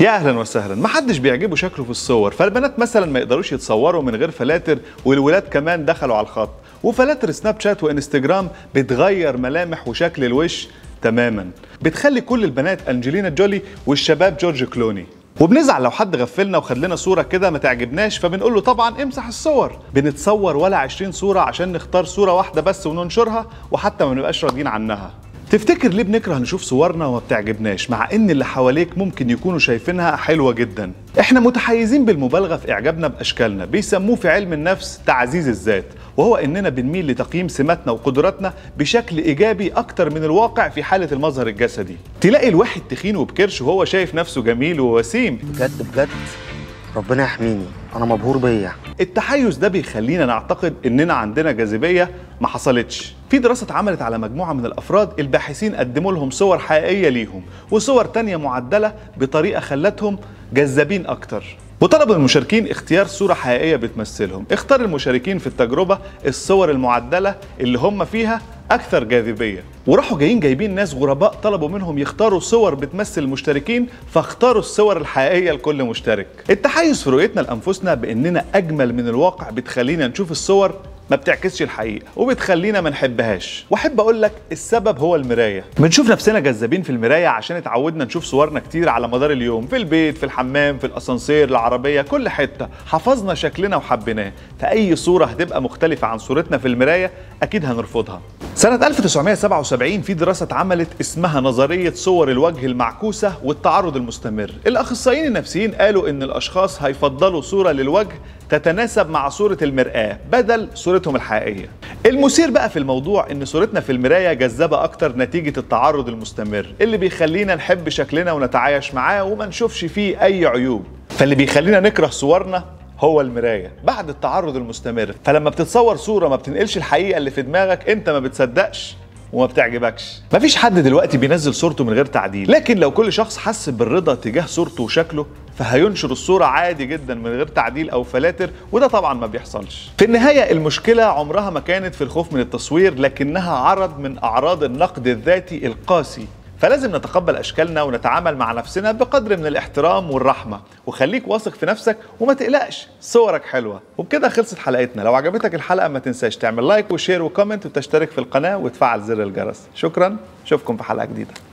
يا اهلا وسهلا محدش بيعجبه شكله في الصور فالبنات مثلا ما يقدروش يتصوروا من غير فلاتر والولاد كمان دخلوا على الخط وفلاتر سناب شات وانستجرام بتغير ملامح وشكل الوش تماما بتخلي كل البنات انجلينا جولي والشباب جورج كلوني وبنزعل لو حد غفلنا وخد لنا صوره كده ما تعجبناش فبنقول له طبعا امسح الصور بنتصور ولا 20 صوره عشان نختار صوره واحده بس وننشرها وحتى ما بنبقاش راضيين عنها تفتكر ليه بنكره نشوف صورنا وما بتعجبناش مع ان اللي حواليك ممكن يكونوا شايفينها حلوه جدا احنا متحيزين بالمبالغه في اعجابنا باشكالنا بيسموه في علم النفس تعزيز الذات وهو اننا بنميل لتقييم سماتنا وقدراتنا بشكل ايجابي اكتر من الواقع في حاله المظهر الجسدي تلاقي الواحد تخين وبكرش وهو شايف نفسه جميل ووسيم بجد بجد ربنا يحميني انا مبهور بيا التحيز ده بيخلينا نعتقد اننا عندنا جاذبيه ما حصلتش في دراسه اتعملت على مجموعه من الافراد الباحثين قدموا لهم صور حقيقيه ليهم وصور تانية معدله بطريقه خلتهم جذابين اكتر وطلب المشاركين اختيار صورة حقيقية بتمثلهم اختار المشاركين في التجربة الصور المعدلة اللي هم فيها أكثر جاذبية وراحوا جايين جايبين ناس غرباء طلبوا منهم يختاروا صور بتمثل المشتركين فاختاروا الصور الحقيقية لكل مشترك التحيز في رؤيتنا لأنفسنا بأننا أجمل من الواقع بتخلينا نشوف الصور ما بتعكسش الحقيقه وبتخلينا ما نحبهاش واحب اقول لك السبب هو المرايه بنشوف نفسنا جذابين في المرايه عشان اتعودنا نشوف صورنا كتير على مدار اليوم في البيت في الحمام في الاسانسير العربيه كل حته حفظنا شكلنا وحبيناه فاي صوره هتبقى مختلفه عن صورتنا في المرايه اكيد هنرفضها سنة 1977 في دراسة اتعملت اسمها نظرية صور الوجه المعكوسة والتعرض المستمر. الأخصائيين النفسيين قالوا إن الأشخاص هيفضلوا صورة للوجه تتناسب مع صورة المرآة بدل صورتهم الحقيقية. المثير بقى في الموضوع إن صورتنا في المراية جذابة أكتر نتيجة التعرض المستمر اللي بيخلينا نحب شكلنا ونتعايش معاه وما نشوفش فيه أي عيوب. فاللي بيخلينا نكره صورنا هو المرايه بعد التعرض المستمر فلما بتتصور صوره ما بتنقلش الحقيقه اللي في دماغك انت ما بتصدقش وما بتعجبكش مفيش حد دلوقتي بينزل صورته من غير تعديل لكن لو كل شخص حس بالرضا تجاه صورته وشكله فهينشر الصورة عادي جدا من غير تعديل أو فلاتر وده طبعا ما بيحصلش في النهاية المشكلة عمرها ما كانت في الخوف من التصوير لكنها عرض من أعراض النقد الذاتي القاسي فلازم نتقبل اشكالنا ونتعامل مع نفسنا بقدر من الاحترام والرحمه وخليك واثق في نفسك وما تقلقش صورك حلوه وبكده خلصت حلقتنا لو عجبتك الحلقه ما تنساش تعمل لايك وشير وكومنت وتشترك في القناه وتفعل زر الجرس شكرا اشوفكم في حلقه جديده